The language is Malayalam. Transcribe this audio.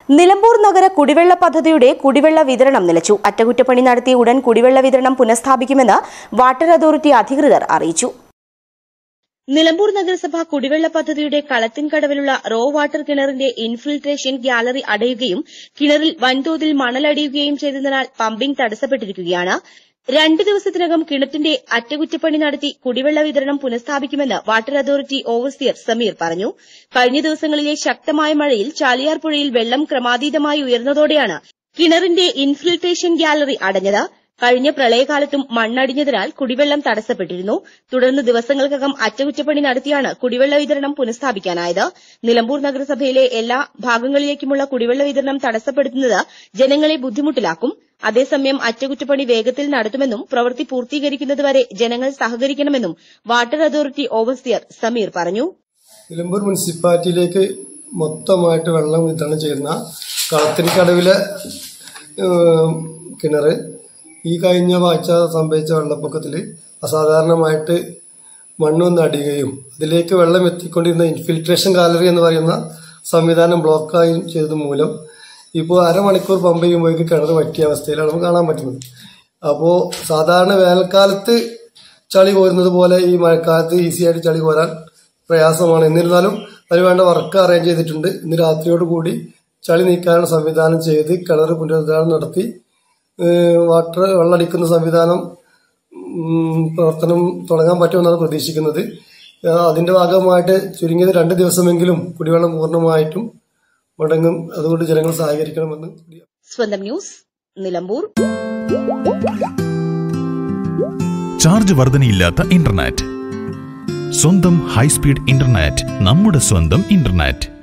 നിലമ്പൂർ നഗര കുടിവെള്ള പദ്ധതിയുടെ കുടിവെള്ള വിതരണം നിലച്ചു അറ്റകുറ്റപ്പണി നടത്തി ഉടൻ കുടിവെള്ള വിതരണം പുനഃസ്ഥാപിക്കുമെന്ന് വാട്ടർ അതോറിറ്റി അധികൃതർ അറിയിച്ചു നിലമ്പൂർ നഗരസഭ കുടിവെള്ള പദ്ധതിയുടെ കളത്തിൻകടവിലുള്ള റോ വാട്ടർ കിണറിന്റെ ഇൻഫിൽട്രേഷൻ ഗ്യാലറി അടയുകയും കിണറിൽ വൻതോതിൽ മണലടിയുകയും ചെയ്തതിനാൽ പമ്പിംഗ് തടസ്സപ്പെട്ടിരിക്കുകയാണ് രണ്ട് ദിവസത്തിനകം കിണറ്റിന്റെ അറ്റകുറ്റപ്പണി നടത്തി കുടിവെള്ള വിതരണം പുനഃസ്ഥാപിക്കുമെന്ന് വാട്ടർ അതോറിറ്റി ഓവർസിയർ സമീർ പറഞ്ഞു കഴിഞ്ഞ ദിവസങ്ങളിലെ ശക്തമായ മഴയിൽ ചാലിയാർ പുഴയിൽ വെള്ളം ക്രമാതീതമായി ഉയർന്നതോടെയാണ് കിണറിന്റെ ഇൻഫിൽട്രേഷൻ ഗ്യാലറി അടഞ്ഞത് കഴിഞ്ഞ പ്രളയകാലത്തും മണ്ണടിഞ്ഞതിനാൽ കുടിവെള്ളം തടസ്സപ്പെട്ടിരുന്നു തുടർന്ന് ദിവസങ്ങൾക്കകം അറ്റകുറ്റപ്പണി നടത്തിയാണ് കുടിവെള്ള വിതരണം പുനഃസ്ഥാപിക്കാനായത് നിലമ്പൂർ നഗരസഭയിലെ എല്ലാ ഭാഗങ്ങളിലേക്കുമുള്ള കുടിവെള്ള വിതരണം തടസ്സപ്പെടുത്തുന്നത് ജനങ്ങളെ ബുദ്ധിമുട്ടിലാക്കും അതേസമയം അറ്റകുറ്റപ്പണി വേഗത്തിൽ നടത്തുമെന്നും പ്രവൃത്തി പൂർത്തീകരിക്കുന്നതുവരെ ജനങ്ങൾ സഹകരിക്കണമെന്നും വാട്ടർ അതോറിറ്റി ഓവർസിയർ സമീർ പറഞ്ഞു നിലമ്പൂർ മുനിസിപ്പാലിറ്റിയിലേക്ക് മൊത്തമായിട്ട് വെള്ളം വിതരണം ചെയ്യുന്ന കളത്തിരിക്കടവിലെ കിണർ ഈ കഴിഞ്ഞ ആഴ്ച സംഭവിച്ച വെള്ളപ്പൊക്കത്തിൽ അസാധാരണമായിട്ട് മണ്ണൊന്ന് അടിയുകയും അതിലേക്ക് വെള്ളം എത്തിക്കൊണ്ടിരുന്ന ഇൻഫിൽട്രേഷൻ ഗാലറി എന്ന് പറയുന്ന സംവിധാനം ബ്ലോക്കായും ചെയ്തത് മൂലം ഇപ്പോൾ അരമണിക്കൂർ പമ്പ് ചെയ്യുമ്പോഴേക്ക് കിണർ വറ്റിയ അവസ്ഥയിലാണ് നമുക്ക് കാണാൻ പറ്റുന്നത് അപ്പോൾ സാധാരണ വേനൽക്കാലത്ത് ചളി കോരുന്നത് പോലെ ഈ മഴക്കാലത്ത് ഈസി ആയിട്ട് ചളി കോരാൻ പ്രയാസമാണ് എന്നിരുന്നാലും അതിന് വേണ്ട വർക്ക് അറേഞ്ച് ചെയ്തിട്ടുണ്ട് ഇന്ന് രാത്രിയോട് കൂടി ചളി നീക്കാനുള്ള സംവിധാനം ചെയ്ത് കിണർ പുനരുദ്ധാരണം നടത്തി വാട്ടർ വെള്ളമടിക്കുന്ന സംവിധാനം പ്രവർത്തനം തുടങ്ങാൻ പറ്റുമെന്നാണ് പ്രതീക്ഷിക്കുന്നത് അതിന്റെ ഭാഗമായിട്ട് ചുരുങ്ങിയത് രണ്ട് ദിവസമെങ്കിലും കുടിവെള്ളം പൂർണ്ണമായിട്ടും മുടങ്ങും അതുകൊണ്ട് ജനങ്ങൾ സഹകരിക്കണമെന്ന് സ്വന്തം ന്യൂസ് നിലമ്പൂർ ചാർജ് വർധനയില്ലാത്ത ഇന്റർനെറ്റ് സ്വന്തം ഹൈസ്പീഡ് ഇന്റർനെറ്റ് നമ്മുടെ സ്വന്തം ഇന്റർനെറ്റ്